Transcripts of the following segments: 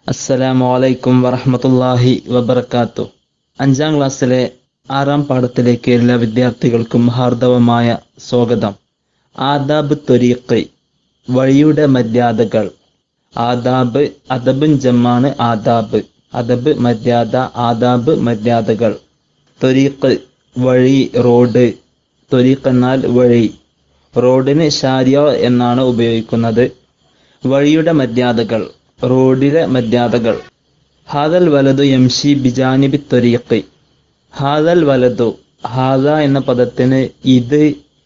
അസ്സലാമു അലൈക്കും വറഹ്മത്തുള്ളാഹി വബർക്കാത്തു അഞ്ചാം ക്ലാസ്സിലെ ആറാം പാഠത്തിലേക്ക് എല്ലാ വിദ്യാർത്ഥികൾക്കും ഹാർദവമായ സ്വാഗതം ആദാബ് ത്വരീഖ് വഴിയുടെ മര്യാദകൾ ആദാബ് അദബുൻ ജമ്മാണ് ആദാബ് അദബ് മര്യാദ ആദാബ് മര്യാദകൾ ത്വരീഖ് വഴി റോഡ് ത്വരീഖ് എന്നാൽ വഴി റോഡിന് ഷാരിയ എന്നാണ് ഉപയോഗിക്കുന്നത് വഴിയുടെ മര്യാദകൾ റോഡിലെ മര്യാദകൾ ഹാദൽ വലതു യംഷി ബിജാനിബി ത്വരീഖ് ഹാദൽ വലതു ഹാദ എന്ന പദത്തിന് ഇത്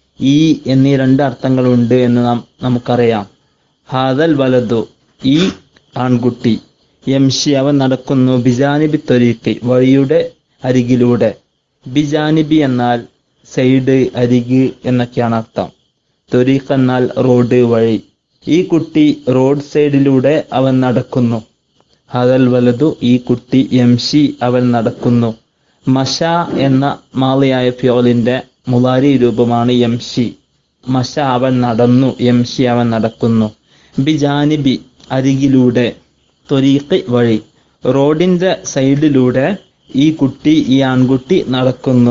ഈ എന്നീ രണ്ട് അർത്ഥങ്ങളുണ്ട് എന്ന് നാം നമുക്കറിയാം ഹാദൽ വലതു ഈ ആൺകുട്ടി യംഷി അവൻ നടക്കുന്നു ബിജാനിബി ത്വരീഖ് വഴിയുടെ അരികിലൂടെ ബിജാനിബി എന്നാൽ സൈഡ് അരിക് എന്നൊക്കെയാണ് അർത്ഥം ത്വരീഖ് എന്നാൽ റോഡ് വഴി ഈ കുട്ടി റോഡ് സൈഡിലൂടെ അവൻ നടക്കുന്നു ഹദൽ വലതു ഈ കുട്ടി യംഷി അവൻ നടക്കുന്നു മഷ എന്ന മാളിയായ ഫ്യോലിന്റെ മുലാരി രൂപമാണ് യംഷി മഷ അവൻ നടന്നു യംഷി അവൻ നടക്കുന്നു ബിജാനിബി അരികിലൂടെ ത്വരീഖ് വഴി റോഡിന്റെ സൈഡിലൂടെ ഈ കുട്ടി ഈ ആൺകുട്ടി നടക്കുന്നു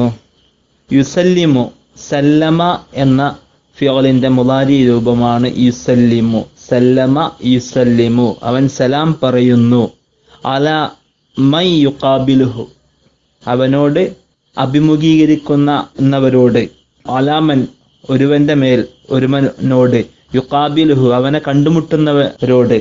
യുസല്ലിമു സല്ലമ എന്ന ഫിയോലിന്റെ മുലാരി രൂപമാണ് യുസല്ലിമു സല്ലമ യുസല്ലിമു അവൻ സലാം പറയുന്നു അല മൈ യുക്കാബിലുഹു അവനോട് അഭിമുഖീകരിക്കുന്ന എന്നവരോട് അലാമൻ ഒരുവന്റെ മേൽ ഒരുവനോട് യുക്കാബിലുഹു അവനെ കണ്ടുമുട്ടുന്നവരോട്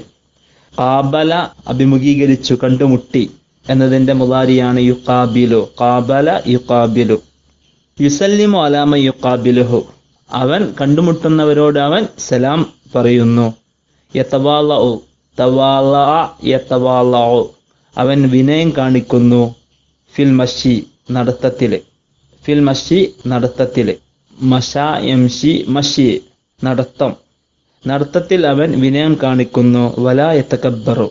കാബല അഭിമുഖീകരിച്ചു കണ്ടുമുട്ടി എന്നതിന്റെ മുലാരിയാണ് യുക്കാബിലു കാബല യുക്കാബിലു യുസല്ലിമു അലാമ യുക്കാബിലുഹു അവൻ കണ്ടുമുട്ടുന്നവരോട് അവൻ സലാം പറയുന്നു യത്തവാളു തവാള യത്തവാളു അവൻ വിനയം കാണിക്കുന്നു ഫിൽ മഷി നടത്തത്തില് ഫിൽ മഷി നടത്തത്തില് മഷ എംഷി മഷി നടത്തം നടത്തത്തിൽ അവൻ വിനയം കാണിക്കുന്നു വല എത്തക്കബ്ബറു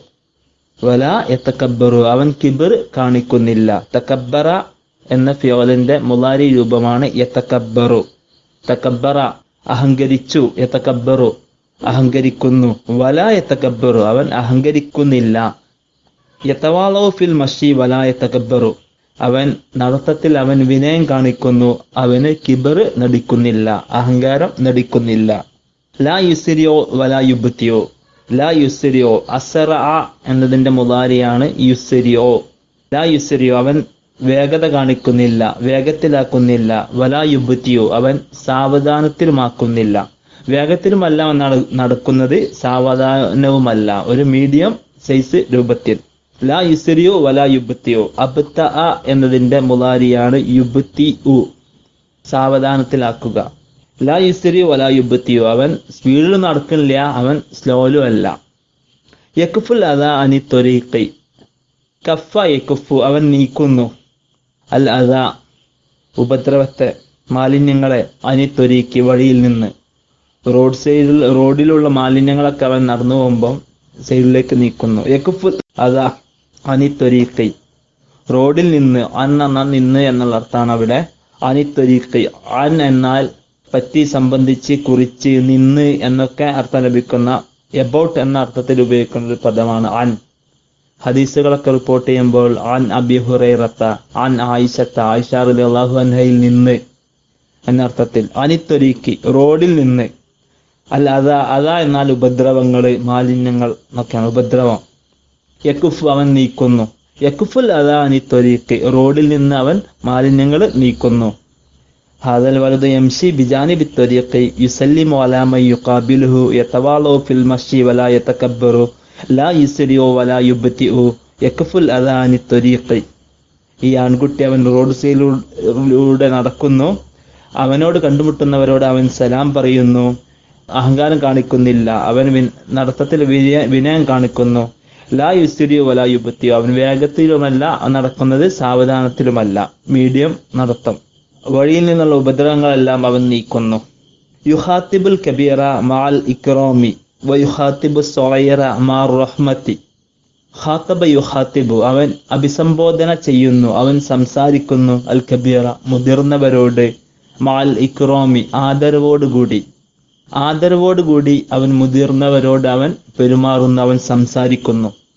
വല എത്തക്കബ്ബറു അവൻ കിബിർ കാണിക്കുന്നില്ല തക്കബ്ബറ എന്ന ഫിയോലിന്റെ മുലാരി രൂപമാണ് യത്തക്കബ്ബറു തക്കബ്ബറ അഹങ്കരിച്ചു യത്തക്കബ്ബറു അഹങ്കരിക്കുന്നു വല യത്തക്കബ്ബറു അവൻ അഹങ്കരിക്കുന്നില്ല യത്തവാളോ ഫിൽ മഷി വല യത്തക്കബ്ബറു അവൻ നടത്തത്തിൽ അവൻ വിനയം കാണിക്കുന്നു അവന് കിബർ നടിക്കുന്നില്ല അഹങ്കാരം നടിക്കുന്നില്ല ലാ യുസിരിയോ വല യുബത്തിയോ ലാ യുസിരിയോ അസറ എന്നതിന്റെ മുതാരിയാണ് യുസിരിയോ ലാ യുസിരിയോ അവൻ വേഗത കാണിക്കുന്നില്ല വേഗത്തിലാക്കുന്നില്ല വലാ യുബത്തിയോ അവൻ സാവധാനത്തിലുമാക്കുന്നില്ല വേഗത്തിലുമല്ല അവൻ നടക്കുന്നത് സാവധാനവുമല്ല ഒരു മീഡിയം സൈസ് രൂപത്തിൽ ലാ യുസരിയോ വലാ യുബത്തിയോ അബത്ത അ എന്നതിന്റെ മുലാരിയാണ് യുബത്തി ഉ സാവധാനത്തിലാക്കുക ലാ യുസരിയോ വലാ യുബത്തിയോ അവൻ സ്പീഡിൽ നടക്കുന്നില്ല അവൻ സ്ലോയിലും അല്ല യക്കുഫുൽ അത അനി ത്വരീഖി കഫ യക്കുഫു അവൻ നീക്കുന്നു അൽ അത ഉപദ്രവത്തെ മാലിന്യങ്ങളെ അനിത്തൊരുക്കി വഴിയിൽ നിന്ന് റോഡ് സൈഡിൽ റോഡിലുള്ള മാലിന്യങ്ങളൊക്കെ അവൻ നടന്നു പോകുമ്പം സൈഡിലേക്ക് നീക്കുന്നു യക്കുഫു അത അനിത്തൊരീക്കൈ റോഡിൽ നിന്ന് അൻ എന്നാൽ നിന്ന് എന്നുള്ള അർത്ഥമാണ് അവിടെ അനിത്തൊരീക്കൈ അൻ എന്നാൽ പറ്റി സംബന്ധിച്ച് കുറിച്ച് നിന്ന് എന്നൊക്കെ അർത്ഥം ലഭിക്കുന്ന എബൌട്ട് എന്ന അർത്ഥത്തിൽ ഉപയോഗിക്കുന്ന ഒരു പദമാണ് അൻ ഹദീസുകളൊക്കെ റിപ്പോർട്ട് ചെയ്യുമ്പോൾ ആൻ അബി ഹുറൈറത്ത ആൻ ആയിഷത്ത ആയിഷ അള്ളാഹു അൻഹയിൽ നിന്ന് എന്ന അർത്ഥത്തിൽ അനിത്തൊരുക്കി റോഡിൽ നിന്ന് അല്ല അതാ അതാ എന്നാൽ ഉപദ്രവങ്ങള് മാലിന്യങ്ങൾ എന്നൊക്കെയാണ് ഉപദ്രവം യക്കുഫ് അവൻ നീക്കുന്നു യക്കുഫുൽ അതാ അനിത്തൊരുക്കി റോഡിൽ നിന്ന് അവൻ മാലിന്യങ്ങൾ നീക്കുന്നു ഹാദൽ വലത് യംഷി ബിജാനി ബിത്തൊരിഖി യുസല്ലിമു അലാമ യുഖാബിലുഹു യതവാളു ഫിൽ മഷി വലാ യതകബ്ബറു ലാ യുസരിയോ വലാ യുബത്തിഉ യക്ഫുൽ അദാനി ത്വരീഖ് ഈ ആൺകുട്ടി അവൻ റോഡ് സൈഡിലൂടെ നടക്കുന്നു അവനോട് കണ്ടുമുട്ടുന്നവരോട് അവൻ സലാം പറയുന്നു അഹങ്കാരം കാണിക്കുന്നില്ല അവൻ നടത്തത്തിൽ വിനയ വിനയം കാണിക്കുന്നു ലാ യുസരിയോ വലാ യുബത്തിയോ അവൻ വേഗത്തിലുമല്ല നടക്കുന്നത് സാവധാനത്തിലുമല്ല മീഡിയം നടത്തം വഴിയിൽ നിന്നുള്ള ഉപദ്രവങ്ങളെല്ലാം അവൻ നീക്കുന്നു യുഹാത്തിബുൽ കബീറ മാൽ ഇക്രോമി വയുഹാത്തിബു സോയറ മാർ റഹ്മത്തി ഖാത്തബ യുഹാത്തിബു അവൻ അഭിസംബോധന ചെയ്യുന്നു അവൻ സംസാരിക്കുന്നു അൽ കബീറ മുതിർന്നവരോട് മാൽ ഇക്രോമി ആദരവോടുകൂടി ആദരവോടുകൂടി അവൻ മുതിർന്നവരോട് അവൻ പെരുമാറുന്നു അവൻ സംസാരിക്കുന്നു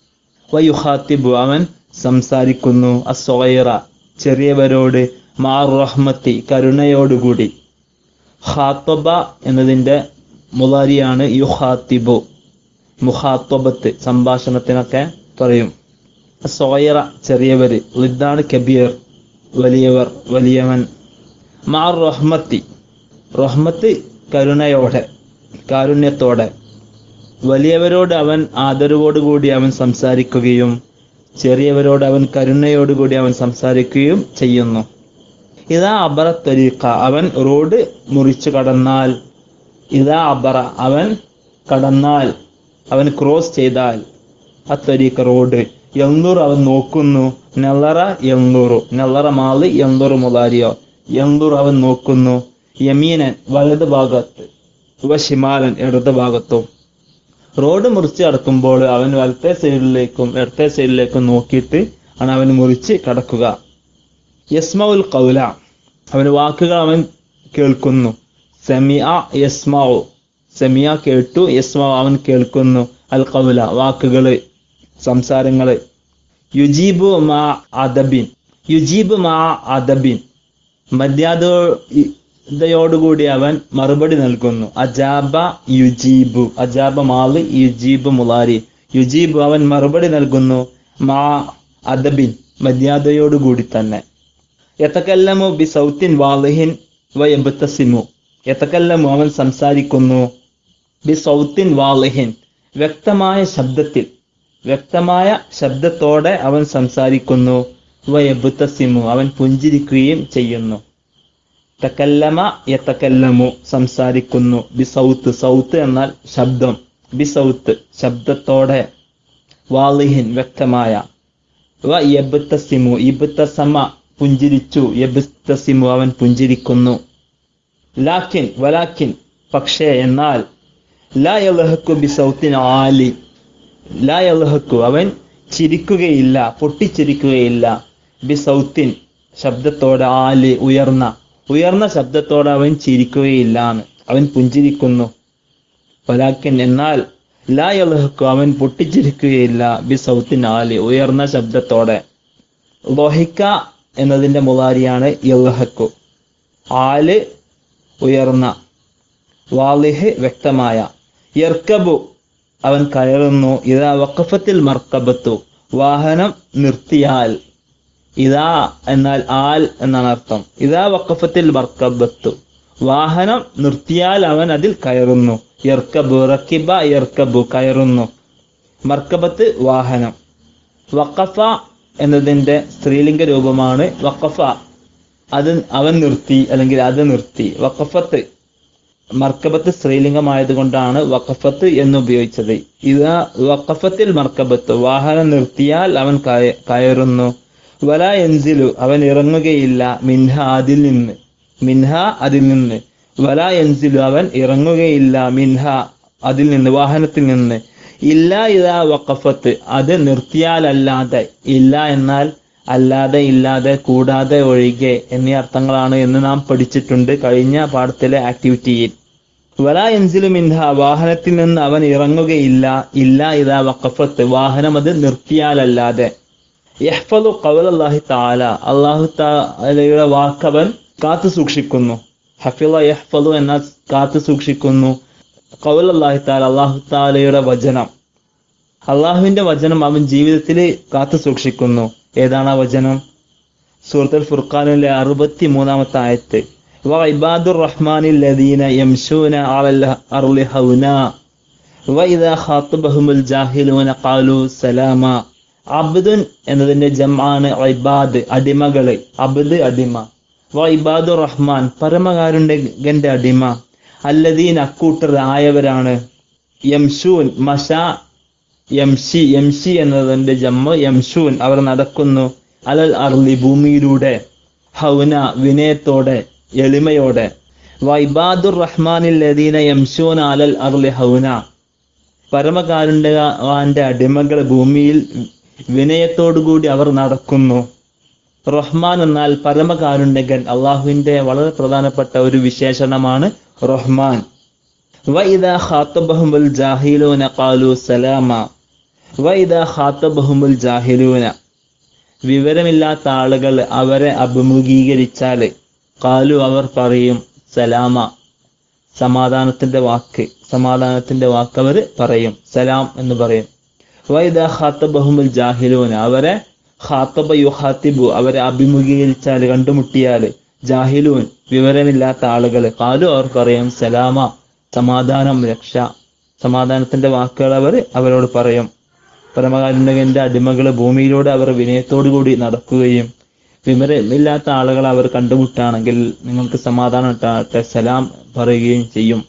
വയുഹാത്തിബു അവൻ സംസാരിക്കുന്നു അസ്വൈറ ചെറിയവരോട് മാർ റഹ്മത്തി കരുണയോടുകൂടി ഖാത്തബ എന്നതിൻ്റെ മുലാരിയാണ് യുഹാത്തിബു മുഹാത്തബത്ത് സംഭാഷണത്തിനൊക്കെ പറയും സോയറ ചെറിയവര് ലിദ്ദാണ് കബീർ വലിയവർ വലിയവൻ മാർ റഹ്മത്തി റഹ്മത്ത് കരുണയോടെ കാരുണ്യത്തോടെ വലിയവരോട് അവൻ ആദരവോടുകൂടി അവൻ സംസാരിക്കുകയും ചെറിയവരോട് അവൻ കരുണയോടുകൂടി അവൻ സംസാരിക്കുകയും ചെയ്യുന്നു ഇതാ അബറ ത്വരീഖ അവൻ റോഡ് മുറിച്ചു കടന്നാൽ ഇതാ അബറ അവൻ കടന്നാൽ അവൻ ക്രോസ് ചെയ്താൽ ആ ത്വരീഖ റോഡ് എന്തൂർ അവൻ നോക്കുന്നു നെല്ലറ എന്തൂറു നെല്ലറ മാളി എന്തൂറ് മുലാരിയോ എന്തൂർ അവൻ നോക്കുന്നു യമീനൻ വലത് ഭാഗത്ത് ഇവ ഷിമാലൻ ഇടത് ഭാഗത്തും റോഡ് മുറിച്ച് കടക്കുമ്പോൾ അവൻ വലത്തെ സൈഡിലേക്കും ഇടത്തെ സൈഡിലേക്കും നോക്കിയിട്ട് ആണ് അവൻ മുറിച്ച് കടക്കുക യസ്മഉൽ കൗല അവൻ വാക്കുകൾ അവൻ കേൾക്കുന്നു സെമിയ യസ്മാവു സെമിയ കേട്ടു യസ്മാവ് അവൻ കേൾക്കുന്നു അൽ കൗല വാക്കുകള് സംസാരങ്ങള് യുജീബു മാ അദബിൻ യുജീബ് മാ അദബിൻ മര്യാദയോടുകൂടി അവൻ മറുപടി നൽകുന്നു അജാബ യുജീബു അജാബ മാളി യുജീബ് മുലാരി യുജീബ് അവൻ മറുപടി നൽകുന്നു മാ അദബിൻ മര്യാദയോടുകൂടി തന്നെ യത്തക്കല്ലമു ബി സൗത്തിൻ വാലിഹിൻ വയബത്തസിമു യത്തക്കല്ലമു അവൻ സംസാരിക്കുന്നു ബി സൗത്തിൻ വാലിഹിൻ വ്യക്തമായ ശബ്ദത്തിൽ വ്യക്തമായ ശബ്ദത്തോടെ അവൻ സംസാരിക്കുന്നു വയബുത്തസിമു അവൻ പുഞ്ചിരിക്കുകയും ചെയ്യുന്നു തക്കല്ലമ യത്തക്കല്ലമു സംസാരിക്കുന്നു ബി സൗത്ത് സൗത്ത് എന്നാൽ ശബ്ദം ബി സൗത്ത് ശബ്ദത്തോടെ വാലിഹിൻ വ്യക്തമായ വ യബുത്തസിമു ഇബുത്തസമ പുഞ്ചിരിച്ചു യബുത്തസിമു അവൻ പുഞ്ചിരിക്കുന്നു ലാക്കിൻ വലാക്കിൻ പക്ഷേ എന്നാൽ ലാ യലഹക്കു ബി സൗത്തിൻ ആലി ലാ യലഹക്കു അവൻ ചിരിക്കുകയില്ല പൊട്ടിച്ചിരിക്കുകയില്ല ബി സൗത്തിൻ ശബ്ദത്തോടെ ആല് ഉയർന്ന ഉയർന്ന ശബ്ദത്തോടെ അവൻ ചിരിക്കുകയില്ലാന്ന് അവൻ പുഞ്ചിരിക്കുന്നു വലാക്കിൻ എന്നാൽ ലാ യലഹക്കു അവൻ പൊട്ടിച്ചിരിക്കുകയില്ല ബി സൗത്തിൻ ആല് ഉയർന്ന ശബ്ദത്തോടെ ലോഹിക്ക എന്നതിന്റെ മുതാരിയാണ് യലഹക്കു ആല് ഉയർന്ന വാലിഹ് വ്യക്തമായ യർക്കബു അവൻ കയറുന്നു ഇതാ വക്കഫത്തിൽ മർക്കബത്തു വാഹനം നിർത്തിയാൽ ഇതാ എന്നാൽ ആൽ എന്നാണ് അർത്ഥം ഇതാ വക്കഫത്തിൽ മർക്കബത്തു വാഹനം നിർത്തിയാൽ അവൻ അതിൽ കയറുന്നു യർക്കബു റക്കിബ യർക്കബു കയറുന്നു മർക്കബത്ത് വാഹനം വക്കഫ എന്നതിന്റെ സ്ത്രീലിംഗ രൂപമാണ് വക്കഫ അത് അവൻ നിർത്തി അല്ലെങ്കിൽ അത് നിർത്തി വക്കഫത്ത് മർക്കബത്ത് സ്ത്രീലിംഗമായത് കൊണ്ടാണ് വക്കഫത്ത് എന്ന് ഉപയോഗിച്ചത് ഇത് വക്കഫത്തിൽ മർക്കബത്ത് വാഹനം നിർത്തിയാൽ അവൻ കയ കയറുന്നു വല എൻസിലു അവൻ ഇറങ്ങുകയില്ല മിൻഹ അതിൽ നിന്ന് മിൻഹ അതിൽ നിന്ന് വല എൻസിലു അവൻ ഇറങ്ങുകയില്ല മിൻഹ അതിൽ നിന്ന് വാഹനത്തിൽ നിന്ന് ഇല്ല ഇതാ വക്കഫത്ത് അത് നിർത്തിയാലല്ലാതെ ഇല്ല എന്നാൽ അല്ലാതെ ഇല്ലാതെ കൂടാതെ ഒഴികെ എന്നീ അർത്ഥങ്ങളാണ് എന്ന് നാം പഠിച്ചിട്ടുണ്ട് കഴിഞ്ഞ പാഠത്തിലെ ആക്ടിവിറ്റിയിൽ വല എൻസിലു മിൻഹ വാഹനത്തിൽ നിന്ന് അവൻ ഇറങ്ങുകയില്ല ഇല്ല ഇതാ വക്കഫത്ത് വാഹനം അത് നിർത്തിയാലല്ലാതെ യഹ്ഫലു ഖൗലല്ലാഹി തആല അല്ലാഹു തആലയുടെ വാക്കവൻ കാത്തു സൂക്ഷിക്കുന്നു ഹഫിള യഹ്ഫലു എന്ന കാത്തു സൂക്ഷിക്കുന്നു ഖൗലല്ലാഹി തആല അല്ലാഹു തആലയുടെ വചനം അള്ളാഹുവിന്റെ വചനം അവൻ ജീവിതത്തിൽ കാത്തു സൂക്ഷിക്കുന്നു ഏതാണ് ആ വചനം സൂറത്തുൽ ഫുർഖാനിലെ അറുപത്തി മൂന്നാമത്തെ ആയത്ത് വഇബാദുർ റഹ്മാനിൽ ലദീന യംശൂന അലൽ അർളി ഹൗനാ വഇദാ ഖാതബഹുമുൽ ജാഹിലൂന ഖാലു സലാമ അബ്ദുൻ എന്നതിന്റെ ജമാണ് ഇബാദ് അടിമകള് അബ്ദ് അടിമ വഇബാദുർ റഹ്മാൻ പരമകാരുണ്യന്റെ അടിമ അല്ലദീൻ അക്കൂട്ടർ ആയവരാണ് യംശൂൻ മഷ യംഷി യംഷി എന്നതിന്റെ ജമ്മ യംഷൂൻ അവർ നടക്കുന്നു അലൽ അർലി ഭൂമിയിലൂടെ ഹൗന വിനയത്തോടെ എളിമയോടെ വൈബാദുർ റഹ്മാനിൽ ലദീന യംഷൂൻ അലൽ അർലി ഹൗന പരമകാരുണ്യവാന്റെ അടിമകൾ ഭൂമിയിൽ വിനയത്തോടുകൂടി അവർ നടക്കുന്നു റഹ്മാൻ എന്നാൽ പരമകാരുണ്യകൻ അള്ളാഹുവിന്റെ വളരെ പ്രധാനപ്പെട്ട ഒരു വിശേഷണമാണ് റഹ്മാൻ വഇദാ ഖാത്തബഹുമുൽ ജാഹിലൂന ഖാലു സലാമ വൈദ ഖാത്തബഹുമുൽ ജാഹിലൂന വിവരമില്ലാത്ത ആളുകൾ അവരെ അഭിമുഖീകരിച്ചാൽ കാലു അവർ പറയും സലാമ സമാധാനത്തിന്റെ വാക്ക് സമാധാനത്തിന്റെ വാക്ക് അവർ പറയും സലാം എന്ന് പറയും വൈദ ഖാത്തബഹുമുൽ ജാഹിലൂന അവരെ ഖാത്തബ യുഹാത്തിബു അവരെ അഭിമുഖീകരിച്ചാൽ കണ്ടുമുട്ടിയാൽ ജാഹിലൂൻ വിവരമില്ലാത്ത ആളുകൾ കാലു അവർ പറയും സലാമ സമാധാനം രക്ഷ സമാധാനത്തിന്റെ വാക്കുകൾ അവർ അവരോട് പറയും പരമകാരുണ്യകന്റെ അടിമകൾ ഭൂമിയിലൂടെ അവർ വിനയത്തോടു കൂടി നടക്കുകയും വിവരമില്ലാത്ത ആളുകൾ അവർ കണ്ടുമുട്ടാണെങ്കിൽ നിങ്ങൾക്ക് സമാധാനം ഉണ്ടാകട്ടെ സലാം പറയുകയും ചെയ്യും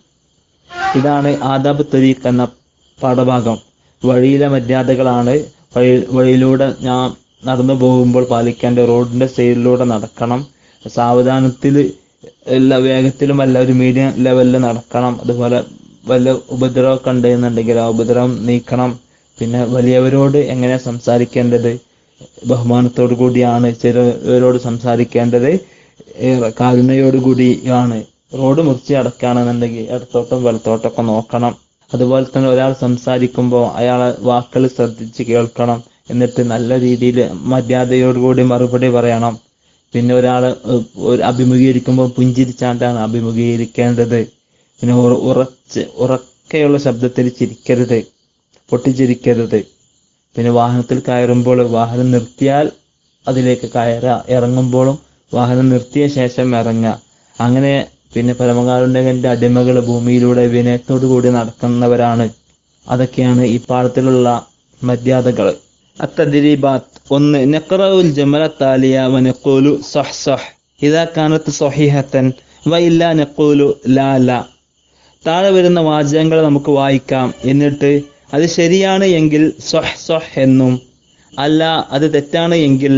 ഇതാണ് ആദാബ് തരീഖ് എന്ന പാഠഭാഗം വഴിയിലെ മര്യാദകളാണ് വഴി വഴിയിലൂടെ ഞാൻ നടന്നു പോകുമ്പോൾ പാലിക്കേണ്ട റോഡിന്റെ സൈഡിലൂടെ നടക്കണം സാവധാനത്തിൽ എല്ലാ വേഗത്തിലും അല്ല ഒരു മീഡിയം ലെവലിൽ നടക്കണം അതുപോലെ വല്ല ഉപദ്രവമൊക്കെ ഉണ്ടെന്നുണ്ടെങ്കിൽ ആ ഉപദ്രവം നീക്കണം പിന്നെ വലിയവരോട് എങ്ങനെ സംസാരിക്കേണ്ടത് ബഹുമാനത്തോടു കൂടിയാണ് ചെറിയവരോട് സംസാരിക്കേണ്ടത് ഏറെ കാരുണ്യയോടുകൂടിയാണ് റോഡ് മുറിച്ച് അടക്കുകയാണെന്നുണ്ടെങ്കിൽ ഇടത്തോട്ടും വലത്തോട്ടൊക്കെ നോക്കണം അതുപോലെ തന്നെ ഒരാൾ സംസാരിക്കുമ്പോൾ അയാളെ വാക്കുകൾ ശ്രദ്ധിച്ച് കേൾക്കണം എന്നിട്ട് നല്ല രീതിയിൽ മര്യാദയോടുകൂടി മറുപടി പറയണം പിന്നെ ഒരാളെ ഏഹ്, ഒരു അഭിമുഖീകരിക്കുമ്പോൾ പുഞ്ചിരിച്ചാണ്ടാണ് അഭിമുഖീകരിക്കേണ്ടത് പിന്നെ ഉറ- ഉറച്ച് ഉറക്കെയുള്ള ശബ്ദത്തിൽ ചിരിക്കരുത് പൊട്ടിച്ചിരിക്കരുത് പിന്നെ വാഹനത്തിൽ കയറുമ്പോൾ വാഹനം നിർത്തിയാൽ അതിലേക്ക് കയറ ഇറങ്ങുമ്പോഴും വാഹനം നിർത്തിയ ശേഷം ഇറങ്ങുക അങ്ങനെ പിന്നെ പരമകാരുണ്യകന്റെ അടിമകൾ ഭൂമിയിലൂടെ വിനയത്തോടു കൂടി നടക്കുന്നവരാണ് അതൊക്കെയാണ് ഈ പാഠത്തിലുള്ള മര്യാദകൾ അത്തദ്രീബാത്ത് ഒന്ന് നഖറഉൽ ജമല താലിയ വനഖൂലു സഹ് സഹ് ഇദാ കാനത്ത് സഹിഹത്തൻ വ ഇല്ലാ നഖൂലു ലാ ലാ താഴെ വരുന്ന വാചകങ്ങൾ നമുക്ക് വായിക്കാം എന്നിട്ട് അത് ശരിയാണ് എങ്കിൽ സ്വഹ് സ്വഹ് എന്നും അല്ല അത് തെറ്റാണ് എങ്കിൽ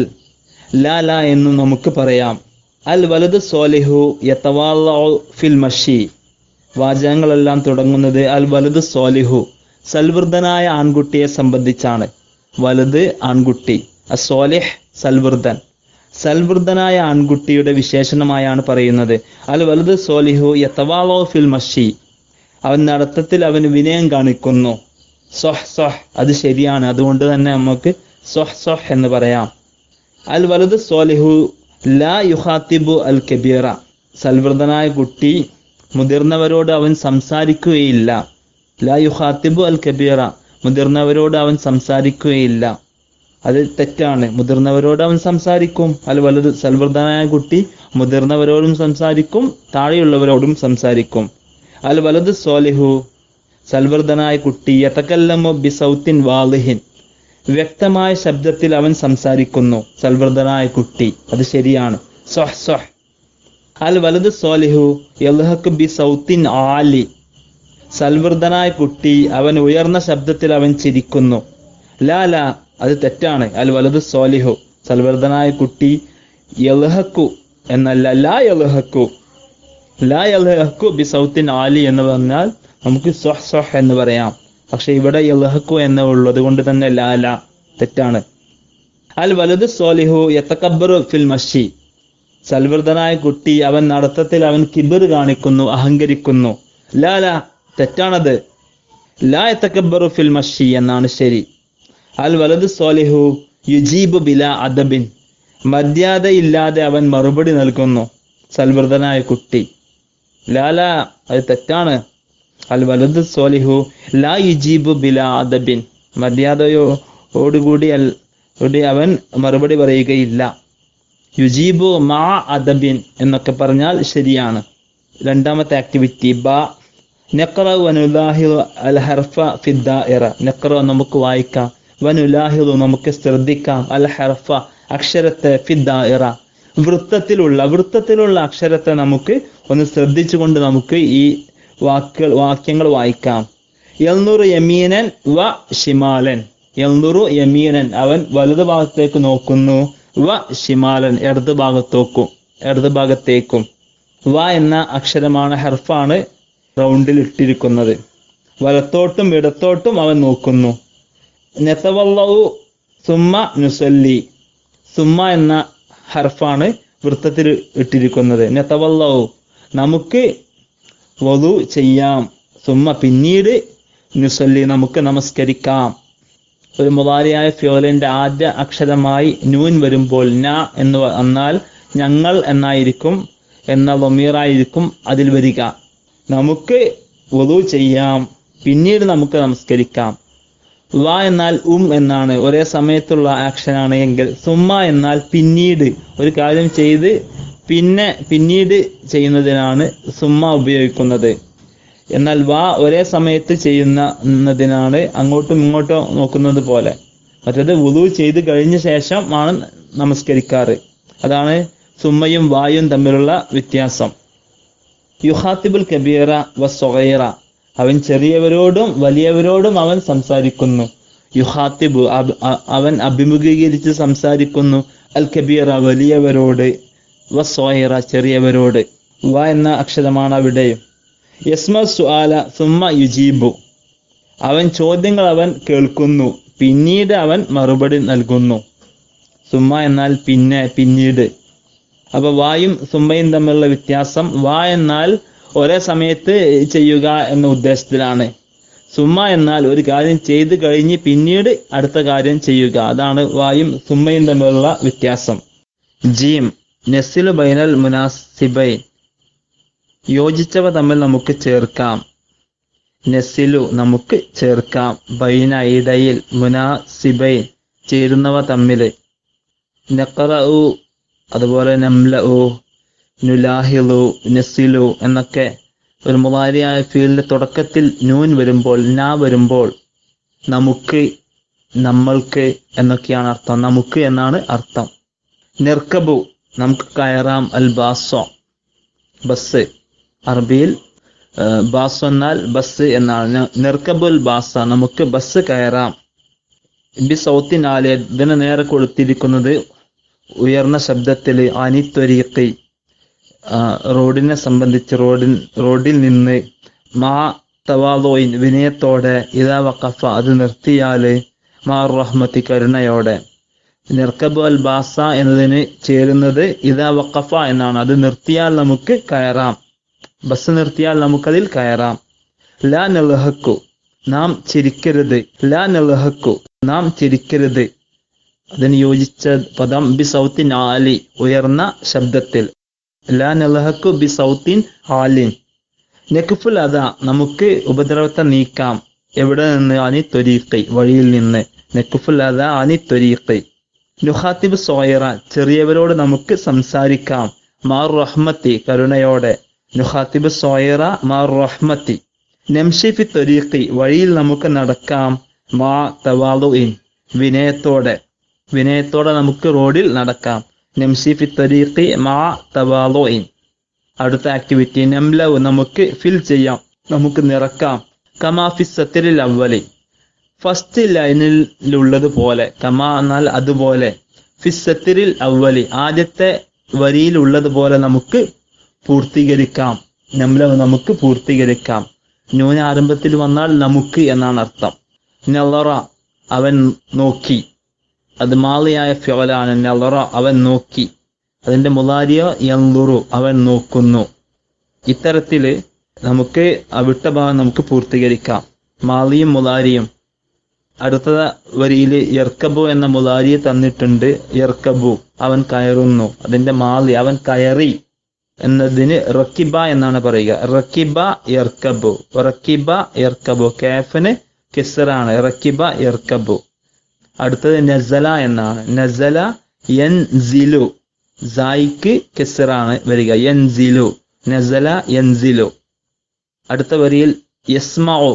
ലാ ലാ എന്നും നമുക്ക് പറയാം അൽ വലത് സോലിഹു യത്തവാല്ലഉ ഫിൽ മഷി വാചകങ്ങളെല്ലാം തുടങ്ങുന്നത് അൽ വലത് സോലിഹു സൽവൃദ്ധനായ ആൺകുട്ടിയെ സംബന്ധിച്ചാണ് വലുത് ആൺകുട്ടി അസോലിഹ് സൽവൃദ്ധൻ സൽവൃദ്ധനായ ആൺകുട്ടിയുടെ വിശേഷണമായാണ് പറയുന്നത് അൽ വലുത് സോലിഹു യത്തവാലോ ഫിൽ മഷി അവൻ നടത്തത്തിൽ അവന് വിനയം കാണിക്കുന്നു സൊഹ് സൊഹ് അത് ശരിയാണ് അതുകൊണ്ട് തന്നെ നമുക്ക് സൊഹ് സൊഹ് എന്ന് പറയാം അൽ വലുത് സോലിഹു ലാ യുഹാത്തിബു അൽ കബീറ സൽവൃദ്ധനായ കുട്ടി മുതിർന്നവരോട് അവൻ സംസാരിക്കുകയില്ല ലാ യുഹാത്തിബു അൽ കബീറ മുതിർന്നവരോട് അവൻ സംസാരിക്കുകയില്ല അത് തെറ്റാണ് മുതിർന്നവരോട് അവൻ സംസാരിക്കും അൽ വലുത് സൽവൃദ്ധനായ കുട്ടി മുതിർന്നവരോടും സംസാരിക്കും താഴെയുള്ളവരോടും സംസാരിക്കും അൽ വലത് സോലിഹു സൽവൃദ്ധനായ കുട്ടി യതകല്ലമു ബി സൗത്തിൻ വാലിഹിൻ വ്യക്തമായ ശബ്ദത്തിൽ അവൻ സംസാരിക്കുന്നു സൽവൃദ്ധനായ കുട്ടി അത് ശരിയാണ് സ്വഹ് സ്വഹ് അൽ വലത് സോലിഹു യൽഹഖ് ബി സൗത്തിൻ ആലി സൽവൃദ്ധനായ കുട്ടി അവൻ ഉയർന്ന ശബ്ദത്തിൽ അവൻ ചിരിക്കുന്നു ലാ ലാ അത് തെറ്റാണ് അൽ വലത് സോലിഹു സൽവൃദ്ധനായ കുട്ടി യൽഹക്കു എന്നല്ല ലാ യൽഹക്കു ലാ യൽഹക്കു ബി സൗത്തിൻ ആലി എന്ന് പറഞ്ഞാൽ നമുക്ക് സ്വഹ് സ്വഹ് എന്ന് പറയാം പക്ഷെ ഇവിടെ യൽഹക്കു എന്ന് ഉള്ളത് കൊണ്ട് തന്നെ ലാ ലാ തെറ്റാണ് അൽ വലത് സോലിഹു യത്തക്കബറു ഫിൽ മഷി സൽവൃദ്ധനായ കുട്ടി അവൻ നടത്തത്തിൽ അവൻ കിബിർ കാണിക്കുന്നു അഹങ്കരിക്കുന്നു ലാ ലാ തെറ്റാണത് ലാ യത്തക്കബറു ഫിൽ മഷി എന്നാണ് ശരി അൽ വലത് സോലിഹു യുജീബു ബില അദബിൻ മര്യാദയില്ലാതെ അവൻ മറുപടി നൽകുന്നു സൽവൃദ്ധനായ കുട്ടി ലാല അത് തെറ്റാണ് അൽ വലത് സോലിഹു ലാ യുജീബു ബില അദബിൻ മര്യാദയോടുകൂടി അൽ കൂടി അവൻ മറുപടി പറയുകയില്ല യുജീബു മാ അദബിൻ എന്നൊക്കെ പറഞ്ഞാൽ ശരിയാണ് രണ്ടാമത്തെ ആക്ടിവിറ്റി ബ നഖറ വനുലാഹിറു അൽ ഹർഫ ഫിദ്ദാഇറ നഖറ നമുക്ക് വായിക്കാം വനുലാഹിറു നമുക്ക് ശ്രദ്ധിക്കാം അൽ ഹർഫ അക്ഷരത്തെ ഫിദ്ദാഇറ വൃത്തത്തിലുള്ള വൃത്തത്തിലുള്ള അക്ഷരത്തെ നമുക്ക് ഒന്ന് ശ്രദ്ധിച്ചുകൊണ്ട് നമുക്ക് ഈ വാക്കുകൾ വാക്യങ്ങൾ വായിക്കാം എൽനൂറ് യമീനൻ വ ഷിമാലൻ എൽനൂറു യമീനൻ അവൻ വലതു ഭാഗത്തേക്ക് നോക്കുന്നു വ ഷിമാലൻ ഇടത് ഭാഗത്തേക്കും ഇടത് ഭാഗത്തേക്കും വ എന്ന അക്ഷരമാണ് ഹർഫാണ് റൗണ്ടിൽ ഇട്ടിരിക്കുന്നത് വലത്തോട്ടും ഇടത്തോട്ടും അവൻ നോക്കുന്നു നെത്തവല്ലവു സുമ്മ നുസല്ലി സുമ്മ എന്ന ഹർഫാണ് വൃത്തത്തിൽ ഇട്ടിരിക്കുന്നത് നെത്തവല്ലവു നമുക്ക് വധു ചെയ്യാം സുമ്മ പിന്നീട് നുസല്ലി നമുക്ക് നമസ്കരിക്കാം ഒരു മുതാരിയായ ഫിയോലിന്റെ ആദ്യ അക്ഷരമായി നൂൻ വരുമ്പോൾ ന എന്ന് വന്നാൽ ഞങ്ങൾ എന്നായിരിക്കും എന്ന ലൊമീറായിരിക്കും അതിൽ വരിക നമുക്ക് വധു ചെയ്യാം പിന്നീട് നമുക്ക് നമസ്കരിക്കാം വ എന്നാൽ ഉം എന്നാണ് ഒരേ സമയത്തുള്ള ആക്ഷനാണ് എങ്കിൽ സുമ്മ എന്നാൽ പിന്നീട് ഒരു കാര്യം ചെയ്ത് പിന്നെ പിന്നീട് ചെയ്യുന്നതിനാണ് സുമ്മ ഉപയോഗിക്കുന്നത് എന്നാൽ വാ ഒരേ സമയത്ത് ചെയ്യുന്നതിനാണ് അങ്ങോട്ടും ഇങ്ങോട്ടും നോക്കുന്നത് പോലെ മറ്റത് വുളു ചെയ്ത് കഴിഞ്ഞ ശേഷം ആണ് നമസ്കരിക്കാറ് അതാണ് സുമ്മയും വായും തമ്മിലുള്ള വ്യത്യാസം യുഹാത്തിബുൽ കബീറ വ സൊഹൈറ അവൻ ചെറിയവരോടും വലിയവരോടും അവൻ സംസാരിക്കുന്നു യുഹാത്തിബു അവൻ അഭിമുഖീകരിച്ച് സംസാരിക്കുന്നു അൽ കബീറ വലിയവരോട് വ സോഹൈറ ചെറിയവരോട് വ എന്ന അക്ഷരമാണ് അവിടെയും യസ്മ സുആല സുമ്മ യുജീബു അവൻ ചോദ്യങ്ങൾ അവൻ കേൾക്കുന്നു പിന്നീട് അവൻ മറുപടി നൽകുന്നു സുമ്മ എന്നാൽ പിന്നെ പിന്നീട് അപ്പൊ വായും സുമ്മയും തമ്മിലുള്ള വ്യത്യാസം വാ എന്നാൽ ഒരേ സമയത്ത് ചെയ്യുക എന്ന ഉദ്ദേശത്തിലാണ് സുമ്മ എന്നാൽ ഒരു കാര്യം ചെയ്തു കഴിഞ്ഞ് പിന്നീട് അടുത്ത കാര്യം ചെയ്യുക അതാണ് വായും സുമ്മയും തമ്മിലുള്ള വ്യത്യാസം ജീം നെസിലു ബൈനൽ മുനാസിബൈൻ യോജിച്ചവ തമ്മിൽ നമുക്ക് ചേർക്കാം നെസിലു നമുക്ക് ചേർക്കാം ബൈന ഇടയിൽ മുനാസിബൈൻ ചേരുന്നവ തമ്മിൽ നഖറഉ അതുപോലെ നംലഉ നുലാഹിലു നസിലു എന്നൊക്കെ ഒരു മുതാരിയായ ഫീൽഡിന്റെ തുടക്കത്തിൽ നൂൻ വരുമ്പോൾ നാ വരുമ്പോൾ നമുക്ക് നമ്മൾക്ക് എന്നൊക്കെയാണ് അർത്ഥം നമുക്ക് എന്നാണ് അർത്ഥം നെർക്കബു നമുക്ക് കയറാം അൽ ബാസോ ബസ് അറബിയിൽ ബാസ് എന്നാൽ ബസ് എന്നാണ് നെർക്കബുൽ ബാസ നമുക്ക് ബസ് കയറാം ബി സൗത്തിനാല് ഇതിന് നേരെ കൊടുത്തിരിക്കുന്നത് ഉയർന്ന ശബ്ദത്തിൽ അനിത്വരീക്കി റോഡിനെ സംബന്ധിച്ച് റോഡിൻ റോഡിൽ നിന്ന് മാ തവാദോയിൻ വിനയത്തോടെ ഇതാ വക്കഫ അത് നിർത്തിയാല് മാ റഹ്മത്തി കരുണയോടെ നിർക്കബ് അൽ ബാസ എന്നതിന് ചേരുന്നത് ഇതാ വക്കഫ എന്നാണ് അത് നിർത്തിയാൽ നമുക്ക് കയറാം ബസ് നിർത്തിയാൽ നമുക്കതിൽ കയറാം ലാ നിലഹക്കു നാം ചിരിക്കരുത് ലാ നിലഹക്കു നാം ചിരിക്കരുത് അതിന് യോജിച്ച പദം ബി സൗത്തിൻ ആലി ഉയർന്ന ശബ്ദത്തിൽ ലാ നിലഹക്കു ബി സൗത്തിൻ ആലിൻ നെക്കുഫുൽ അത നമുക്ക് ഉപദ്രവത്തെ നീക്കാം എവിടെ നിന്ന് അനി ത്വരീഖി വഴിയിൽ നിന്ന് നെക്കുഫുൽ അത അനി ത്വരീഖി നുഹാത്തിബ് സോയറ ചെറിയവരോട് നമുക്ക് സംസാരിക്കാം മാർ റഹ്മത്തി കരുണയോടെ നുഹാത്തിബ് സോയറ മാർ റഹ്മത്തി നംഷിഫി ത്വരീഖി വഴിയിൽ നമുക്ക് നടക്കാം മാ തവാലുഇൻ വിനയത്തോടെ വിനയത്തോടെ നമുക്ക് റോഡിൽ നടക്കാം നംഷിഫി ത്വരീഖി മാ തവാലുഇൻ അടുത്ത ആക്ടിവിറ്റി നംലവ് നമുക്ക് ഫിൽ ചെയ്യാം നമുക്ക് നിറക്കാം കമാഫി സത്തിരിൽ അവലി ഫസ്റ്റ് ലൈനിലുള്ളത് പോലെ കമാ എന്നാൽ അതുപോലെ ഫിസത്തിരിൽ അവലി ആദ്യത്തെ വരിയിലുള്ളത് പോലെ നമുക്ക് പൂർത്തീകരിക്കാം നംലവ് നമുക്ക് പൂർത്തീകരിക്കാം ന്യൂന ആരംഭത്തിൽ വന്നാൽ നമുക്ക് എന്നാണ് അർത്ഥം നെല്ലറ അവൻ നോക്കി അത് മാളിയായ ഫ്യോലാണ് നെല്ലറ അവൻ നോക്കി അതിന്റെ മുലാരിയ യന്തുറു അവൻ നോക്കുന്നു ഇത്തരത്തില് നമുക്ക് ആ വിട്ട ഭാഗം നമുക്ക് പൂർത്തീകരിക്കാം മാലിയും മുലാരിയും അടുത്ത വരിയിൽ യർക്കബു എന്ന മുലാരിയെ തന്നിട്ടുണ്ട് യർക്കബു അവൻ കയറുന്നു അതിന്റെ മാലി അവൻ കയറി എന്നതിന് റക്കിബ എന്നാണ് പറയുക റക്കിബ യർക്കബു റക്കിബ യർക്കബു കാഫിന് കിസറാണ് റക്കിബ യർക്കബു അടുത്തത് നസല എന്നാണ് നസല യൻ സിലു സായിക്ക് കിസറാണ് വരിക യൻസിലു നസല യൻസിലു അടുത്ത വരിയിൽ യസ്മഉ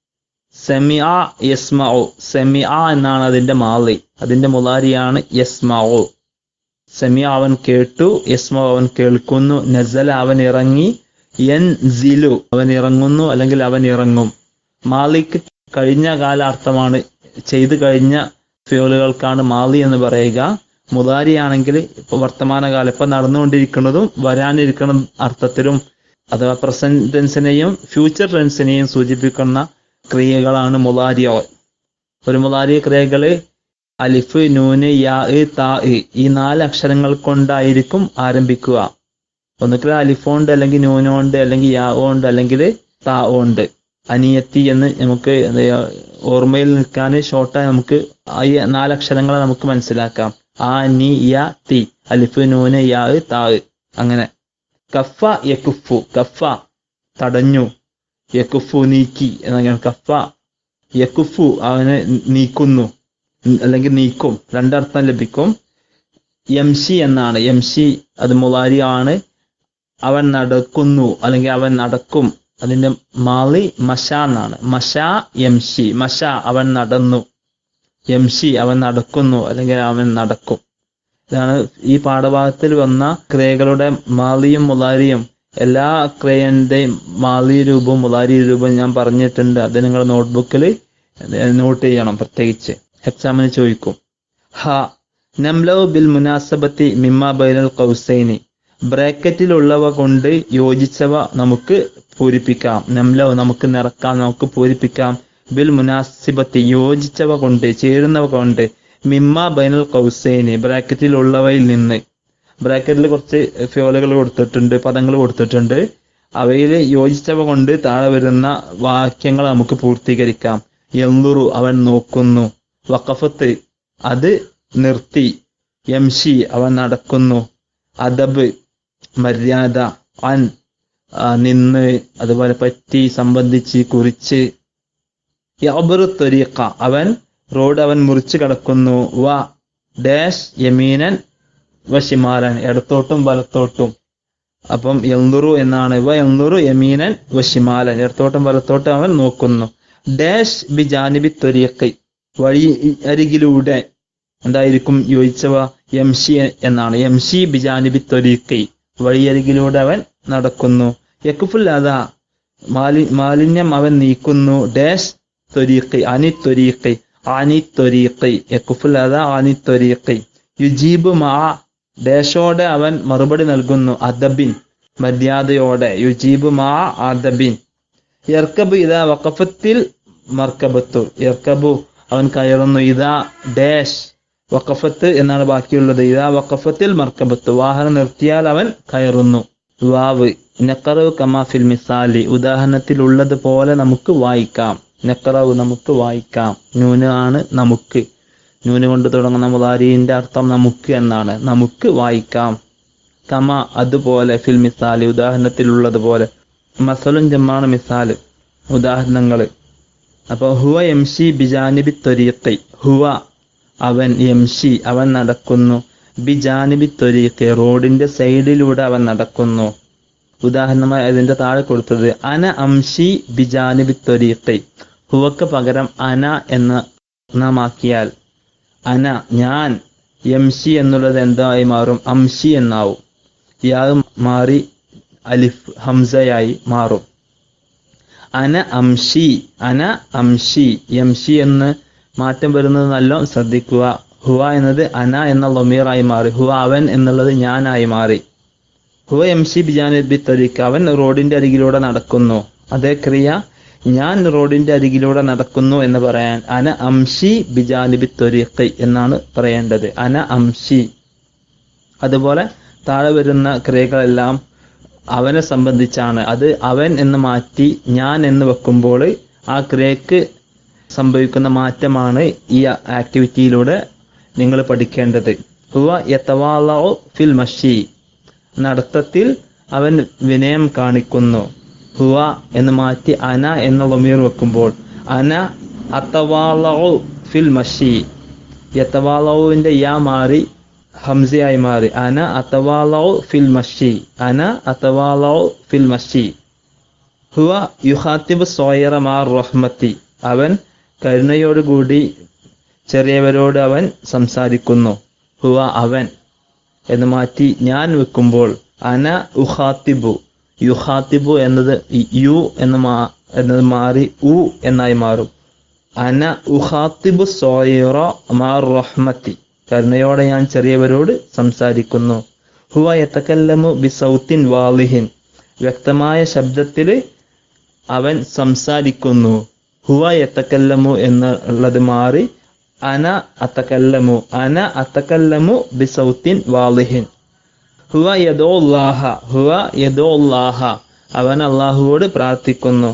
സെമിഅ യസ്മഉ സെമിഅ എന്നാണ് അതിന്റെ മാലി അതിന്റെ മുലാരിയാണ് യസ്മഉ സെമിയ അവൻ കേട്ടു യസ്മ അവൻ കേൾക്കുന്നു നസല അവൻ ഇറങ്ങി യൻ സിലു അവൻ ഇറങ്ങുന്നു അല്ലെങ്കിൽ അവൻ ഇറങ്ങും മാലിക്ക് കഴിഞ്ഞ കാലാർത്ഥമാണ് ചെയ്തു കഴിഞ്ഞ ഫ്യൂലുകൾക്കാണ് മാലി എന്ന് പറയുക മുതാരിയാണെങ്കിൽ ഇപ്പൊ വർത്തമാനകാലം ഇപ്പൊ നടന്നുകൊണ്ടിരിക്കുന്നതും വരാനിരിക്കുന്ന അർത്ഥത്തിലും അഥവാ പ്രസന്റ് ടെൻസിനെയും ഫ്യൂച്ചർ ടെൻസിനെയും സൂചിപ്പിക്കുന്ന ക്രിയകളാണ് മുതാരിയോ ഒരു മുതാരി ക്രിയകള് അലിഫ് നൂന് യാ താ ഈ നാല് അക്ഷരങ്ങൾ കൊണ്ടായിരിക്കും ആരംഭിക്കുക ഒന്നുകിൽ അലിഫോണ്ട് അല്ലെങ്കിൽ നൂനോണ്ട് അല്ലെങ്കിൽ യാ കൊണ്ട് അല്ലെങ്കിൽ താ കൊണ്ട് അനിയത്തി എന്ന് നമുക്ക് എന്താ ചെയ്യാ, ഓർമ്മയിൽ നിൽക്കാൻ ഷോർട്ടായി നമുക്ക് ആ ഈ നാലക്ഷരങ്ങളെ നമുക്ക് മനസ്സിലാക്കാം ആ നി യ തി അലിഫ് നൂന് യാ താ അങ്ങനെ കഫ യക്കുഫു കഫ തടഞ്ഞു യക്കുഫു നീക്കി എന്നങ്ങനെ കഫ യക്കുഫു അവനെ നീക്കുന്നു അല്ലെങ്കിൽ നീക്കും രണ്ടർത്ഥം ലഭിക്കും യംഷി എന്നാണ് യംഷി അത് മുലാരി ആണ് അവൻ നടക്കുന്നു അല്ലെങ്കിൽ അവൻ നടക്കും അതിന്റെ മാളി മഷ എന്നാണ് മഷ യംഷി മഷ അവൻ നടന്നു യംഷി അവൻ നടക്കുന്നു അല്ലെങ്കിൽ അവൻ നടക്കും ഇതാണ് ഈ പാഠഭാഗത്തിൽ വന്ന ക്രിയകളുടെ മാളിയും മുലാരിയും എല്ലാ ക്രിയന്റെയും മാളി രൂപവും മുലാരി രൂപവും ഞാൻ പറഞ്ഞിട്ടുണ്ട് അത് നിങ്ങൾ നോട്ട്ബുക്കിൽ നോട്ട് ചെയ്യണം പ്രത്യേകിച്ച് എക്സാമിന് ചോദിക്കും ഹ നംലവ് ബിൽ മുനാസബത്തി മിമ്മ ബൈനൽ കൗസൈനി ബ്രാക്കറ്റിലുള്ളവ കൊണ്ട് യോജിച്ചവ നമുക്ക് പൂരിപ്പിക്കാം നംലവ് നമുക്ക് നിറക്കാം നമുക്ക് പൂരിപ്പിക്കാം ബിൽ മുനാസിബത്തി യോജിച്ചവ കൊണ്ട് ചേരുന്നവ കൊണ്ട് മിമ്മ ബൈനൽ കൗസൈനി ബ്രാക്കറ്റിലുള്ളവയിൽ നിന്ന് ബ്രാക്കറ്റിൽ കുറച്ച് ഫ്യോലുകൾ കൊടുത്തിട്ടുണ്ട് പദങ്ങൾ കൊടുത്തിട്ടുണ്ട് അവയിൽ യോജിച്ചവ കൊണ്ട് താഴെ വരുന്ന വാക്യങ്ങൾ നമുക്ക് പൂർത്തീകരിക്കാം എന്നുറു അവൻ നോക്കുന്നു വഖഫത്ത് അത് നിർത്തി യംഷി അവൻ നടക്കുന്നു അദബ് മര്യാദ അൻ ആ, നിന്ന് അതുപോലെ പറ്റി സംബന്ധിച്ച് കുറിച്ച് യബറു ത്വരീഖ അവൻ റോഡ് അവൻ മുറിച്ചു കടക്കുന്നു വ ഡാഷ് യമീനൻ വ ഷിമാലൻ ഇടത്തോട്ടും വലത്തോട്ടും അപ്പം എന്നുറു എന്നാണ് വ എന്നുറു യമീനൻ വ ഷിമാലൻ ഇടത്തോട്ടും വലത്തോട്ടും അവൻ നോക്കുന്നു ഡാഷ് ബി ജാനിബി ത്വരീഖി വഴി അരികിലൂടെ എന്തായിരിക്കും യോജിച്ചവ യംഷി എന്നാണ് യംഷി ബിജാനിബി ത്വരീഖി വഴിയരികിലൂടെ അവൻ നടക്കുന്നു യക്കുഫുൽ അതാ മാലി മാലിന്യം അവൻ നീക്കുന്നു ഡാഷ് ത്വരീഖി അനി ത്വരീഖി ആനി ത്വരീഖി യക്കുഫുൽ അതാ ആനി ത്വരീഖി യുജീബ് മാ ഡാഷോടെ അവൻ മറുപടി നൽകുന്നു അദബിൻ മര്യാദയോടെ യുജീബ് മാ അദബിൻ യർക്കബു ഇതാ വഖഫത്തിൽ മർക്കബത്തു യർക്കബു അവൻ കയറുന്നു ഇതാ ഡാഷ് വഖഫത്ത് എന്നാണ് ബാക്കിയുള്ളത് ഇതാ വഖഫത്തിൽ മർക്കബത്ത് വാഹനം നിർത്തിയാൽ അവൻ കയറുന്നു വാവ് നക്കറവ് കമാഫിൽ മിസാലി ഉദാഹരണത്തിൽ ഉള്ളത് പോലെ നമുക്ക് വായിക്കാം നക്കറവ് നമുക്ക് വായിക്കാം നൂന് ആണ് നമുക്ക് നൂന് കൊണ്ട് തുടങ്ങുന്ന മുതാരിന്റെ അർത്ഥം നമുക്ക് എന്നാണ് നമുക്ക് വായിക്കാം കമ അതുപോലെ ഫിൽ മിസാലി ഉദാഹരണത്തിൽ ഉള്ളതുപോലെ മസലും ജമ്മാണ് മിസാല് ഉദാഹരണങ്ങള് അപ്പൊ ഹുവ എംഷി ബിജാനിബി ത്വരീഖി ഹുവ അവൻ എംഷി അവൻ നടക്കുന്നു ബിജാനിബി ത്വരീഖി റോഡിന്റെ സൈഡിലൂടെ അവൻ നടക്കുന്നു ഉദാഹരണമായി അതിന്റെ താഴെ കൊടുത്തത് അന അംഷി ബിജാനിബി ത്വരീഖി ഹുവക്ക് പകരം അന എന്ന് നാം ആക്കിയാൽ അന ഞാൻ എംഷി എന്നുള്ളത് എന്തായി മാറും അംഷി എന്നാവും യാ മാറി അലിഫ് ഹംസയായി മാറും അന അംഷി അന അംഷി യംഷി എന്ന് മാറ്റം വരുന്നത് നല്ല ശ്രദ്ധിക്കുക ഹുവ എന്നത് അന എന്ന ലൊമീറായി മാറി ഹുവ അവൻ എന്നുള്ളത് ഞാനായി മാറി ഹുവ എംഷി ബിജാനിബി തരീഖ് അവൻ റോഡിന്റെ അരികിലൂടെ നടക്കുന്നു അതേ ക്രിയ ഞാൻ റോഡിന്റെ അരികിലൂടെ നടക്കുന്നു എന്ന് പറയാൻ അന അംഷി ബിജാനിബി ത്വരീഖ് എന്നാണ് പറയേണ്ടത് അന അംഷി അതുപോലെ താഴെ വരുന്ന ക്രിയകളെല്ലാം അവനെ സംബന്ധിച്ചാണ് അത് അവൻ എന്ന് മാറ്റി ഞാൻ എന്ന് വെക്കുമ്പോൾ ആ ക്രിയക്ക് സംഭവിക്കുന്ന മാറ്റമാണ് ഈ ആക്ടിവിറ്റിയിലൂടെ നിങ്ങൾ പഠിക്കേണ്ടത് ഹുവ യത്തവാലോ ഫിൽ മഷി നടത്തത്തിൽ അവൻ വിനയം കാണിക്കുന്നു ഹുവ എന്ന് മാറ്റി അന എന്ന ലമീർ വെക്കുമ്പോൾ അന അത്തവാലോ ഫിൽ മഷി യത്തവാലോവിന്റെ യാ മാറി ഹംസയായി മാറി അന അത്തവാലോ ഫിൽ മഷി അന അത്തവാലോ ഫിൽ മഷി ഹുവ യുഹാത്തിബ് സോയറ മാർ റഹ്മത്തി അവൻ കരുണയോടുകൂടി ചെറിയവരോട് അവൻ സംസാരിക്കുന്നു ഹുവ അവൻ എന്ന് മാറ്റി ഞാൻ വെക്കുമ്പോൾ അന ഉഹാത്തിബു യുഹാത്തിബു എന്നത് യു എന്ന് മാ എന്നത് മാറി ഉ എന്നായി മാറും അന ഉഹാത്തിബു സോയിറ മാർ റഹ്മത്തി കരുണയോടെ ഞാൻ ചെറിയവരോട് സംസാരിക്കുന്നു ഹുവ യത്തക്കല്ലമു ബി സൗത്തിൻ വാലിഹിൻ വ്യക്തമായ ശബ്ദത്തിൽ അവൻ സംസാരിക്കുന്നു ഹുവ യത്തക്കല്ലമു എന്നുള്ളത് മാറി അന അത്തക്കല്ലമു അന അത്തക്കല്ലമു ബി സൗത്തിൻ വാലിഹിൻ ഹുവ യദോല്ലാഹ ഹുവ യദോല്ലാഹ അവൻ അള്ളാഹുവോട് പ്രാർത്ഥിക്കുന്നു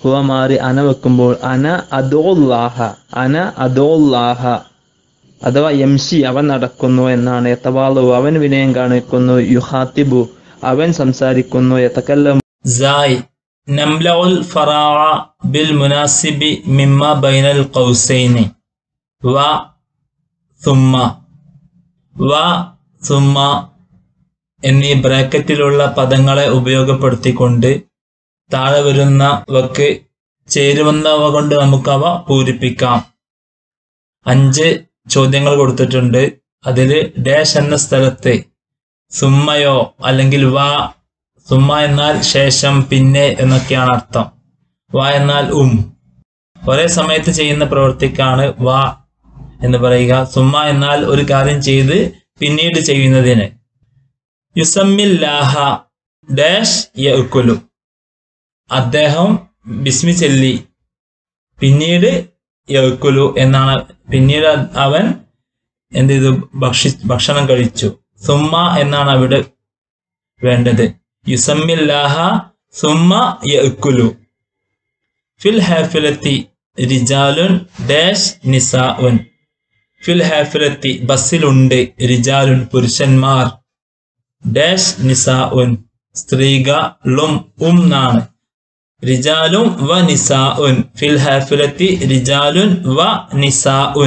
ഹുവ മാറി അന വെക്കുമ്പോൾ അന അദോല്ലാഹ അന അദോല്ലാഹ അഥവാ യംഷി അവൻ നടക്കുന്നു എന്നാണ് യത്തവാളു അവൻ വിനയം കാണിക്കുന്നു യുഹാത്തിബു അവൻ സംസാരിക്കുന്നു യത്തക്കല്ലം زاي نملأ الفراغ بالمناسب مما بين القوسين و ثم വ സുമ്മ എന്നീ ബ്രാക്കറ്റിലുള്ള പദങ്ങളെ ഉപയോഗപ്പെടുത്തിക്കൊണ്ട് താഴെ വരുന്നവക്ക് ചേരുവന്നവ കൊണ്ട് നമുക്കവ പൂരിപ്പിക്കാം അഞ്ച് ചോദ്യങ്ങൾ കൊടുത്തിട്ടുണ്ട് അതിൽ ഡാഷ് എന്ന സ്ഥലത്ത് സുമ്മയോ അല്ലെങ്കിൽ വ സുമ്മ എന്നാൽ ശേഷം പിന്നെ എന്നൊക്കെയാണ് അർത്ഥം വ എന്നാൽ ഉം ഒരേ സമയത്ത് ചെയ്യുന്ന പ്രവൃത്തിക്കാണ് വ എന്ന് പറയുക സുമ്മ എന്നാൽ ഒരു കാര്യം ചെയ്ത് പിന്നീട് ചെയ്യുന്നതിന് യുസമ്മില്ലാഹ ഡാഷ് യക്കുലു അദ്ദേഹം ബിസ്മി ചെല്ലി പിന്നീട് യക്കുലു എന്നാണ് പിന്നീട് അവൻ എന്ത് ചെയ്തു ഭക്ഷി ഭക്ഷണം കഴിച്ചു സുമ്മ എന്നാണ് അവിടെ വേണ്ടത് യുസമ്മില്ലാഹ സുമ്മ യക്കുലു ഫിൽ ഹാഫിലത്തി റിജാലുൻ ഡാഷ് നിസാഉൻ ഫിൽ ഹാഫിലത്തി ബസ്സിലുണ്ട് റിജാലുൻ പുരുഷന്മാർ ഡാഷ് നിസാഉൻ സ്ത്രീകളും ഉം നാണ് റിജാലും വ നിസാഉൻ ഫിൽ ഹാഫിലത്തി റിജാലുൻ വ നിസാഉൻ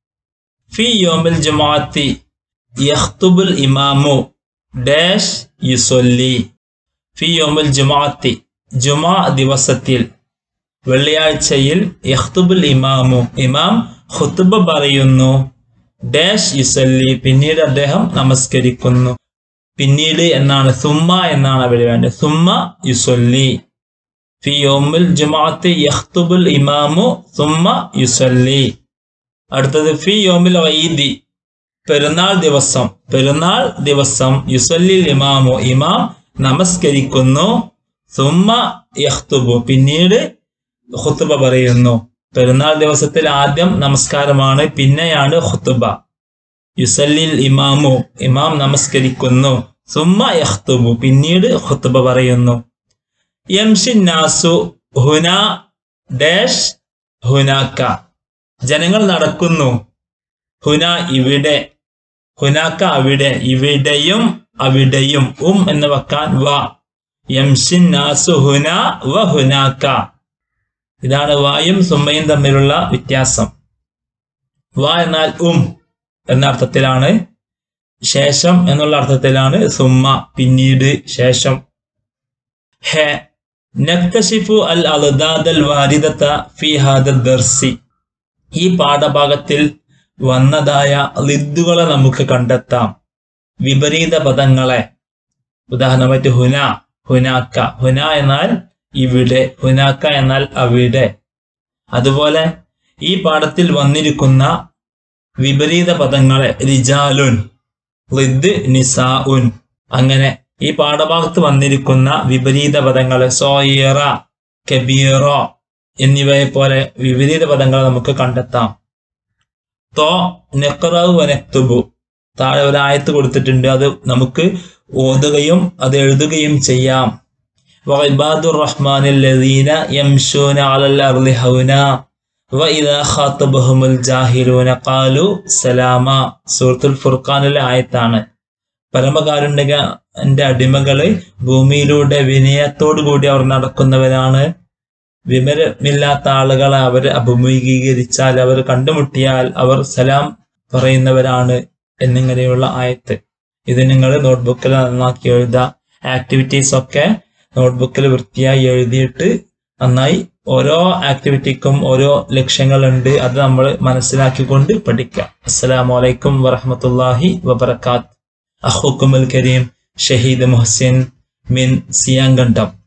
ഫി യോമിൽ ജമാഅത്തി യഖ്തുബുൽ ഇമാമു ഡാഷ് യുസൊല്ലി ഫി യോമിൽ ജമാഅത്തി ജുമാ ദിവസത്തിൽ വെള്ളിയാഴ്ചയിൽ യഖ്തുബുൽ ഇമാമു ഇമാം ഖുത്ബ പറയുന്നു ഡാഷ് യുസല്ലി പിന്നീട് അദ്ദേഹം നമസ്കരിക്കുന്നു പിന്നീട് എന്നാണ് സുമ്മ എന്നാണ് അവിടെ വേണ്ടത് സുമ്മ യുസല്ലി ഫി യോമുൽ ജുമാഅത്ത് യഖ്തുബുൽ ഇമാമു സുമ്മ യുസല്ലി അടുത്തത് ഫി യോമിൽ ഈദി പെരുന്നാൾ ദിവസം പെരുന്നാൾ ദിവസം യുസല്ലിൽ ഇമാമു ഇമാം നമസ്കരിക്കുന്നു സുമ്മ യഖ്തുബു പിന്നീട് ഖുത്തുബ പറയുന്നു പെരുന്നാൾ ദിവസത്തിൽ ആദ്യം നമസ്കാരമാണ് പിന്നെയാണ് ഖുത്തുബ യുസല്ലിൽ ഇമാമു ഇമാം നമസ്കരിക്കുന്നു സുമ്മ യഖ്തുബു പിന്നീട് ഖുത്തുബ പറയുന്നു യംഷിന്നാസു ഹുന ഡാഷ് ഹുനാക്ക ജനങ്ങൾ നടക്കുന്നു ഹുന ഇവിടെ ഹുനാക്ക അവിടെ ഇവിടെയും അവിടെയും ഉം എന്ന് വെക്കാൻ വ യംഷിന്നാസു ഹുന വ ഹുനാക്ക ഇതാണ് വായും സുമ്മയും തമ്മിലുള്ള വ്യത്യാസം വ എന്നാൽ ഉം എന്ന അർത്ഥത്തിലാണ് ശേഷം എന്നുള്ള അർത്ഥത്തിലാണ് സുമ്മ പിന്നീട് ശേഷം ഹെ നക്തഷിഫു അൽ അൽദാദൽ വാരിദത്ത ഫി ഹാദ ദർസി ഈ പാഠഭാഗത്തിൽ വന്നതായ ലിദ്ദുകളെ നമുക്ക് കണ്ടെത്താം വിപരീത പദങ്ങളെ ഉദാഹരണമായിട്ട് ഹുന ഹുനാക്ക ഹുന എന്നാൽ ഇവിടെ ഹുനാക്ക എന്നാൽ അവിടെ അതുപോലെ ഈ പാഠത്തിൽ വന്നിരിക്കുന്ന വിപരീത പദങ്ങളെ റിജാലുൻ ലിദ് നിസാഉൻ അങ്ങനെ ഈ പാഠഭാഗത്ത് വന്നിരിക്കുന്ന വിപരീത പദങ്ങളെ സോയിറ കബീറ എന്നിവയെ പോലെ വിപരീത പദങ്ങൾ നമുക്ക് കണ്ടെത്താം തോ നെക്റവ് വനക്തുബു താഴെ ഒരു ആയത്ത് കൊടുത്തിട്ടുണ്ട് അത് നമുക്ക് ഓതുകയും അത് എഴുതുകയും ചെയ്യാം വഇബാദുർ റഹ്മാനിൽ ലദീന യംശൂന അലൽ അർളി ഹൗന വഇദാ ഖാതബഹുമുൽ ജാഹിലൂന ഖാലു സലാമ സൂറത്തുൽ ഫുർഖാനിലെ ആയത്താണ് പരമകാരുണ്യന്റെ അടിമകള് ഭൂമിയിലൂടെ വിനയത്തോടു കൂടി അവർ നടക്കുന്നവരാണ് വിവരമില്ലാത്ത ആളുകളെ അവർ അഭിമുഖീകരിച്ചാൽ അവർ കണ്ടുമുട്ടിയാൽ അവർ സലാം പറയുന്നവരാണ് എന്നിങ്ങനെയുള്ള ആയത്ത് ഇത് നിങ്ങൾ നോട്ട്ബുക്കിൽ നന്നാക്കി എഴുതുക ആക്ടിവിറ്റീസ് ഒക്കെ നോട്ട്ബുക്കിൽ വൃത്തിയായി എഴുതിയിട്ട് നന്നായി ഓരോ ആക്ടിവിറ്റിക്കും ഓരോ ലക്ഷ്യങ്ങളുണ്ട് അത് നമ്മൾ മനസ്സിലാക്കിക്കൊണ്ട് പഠിക്കുക അസ്സലാമു അലൈക്കും വറഹമത്തല്ലാഹി വബർക്കാത്ത് അഹുക്കുമുൽ കരീം ഷഹീദ് മുഹസിൻ മിൻ സിയാങ്കണ്ടം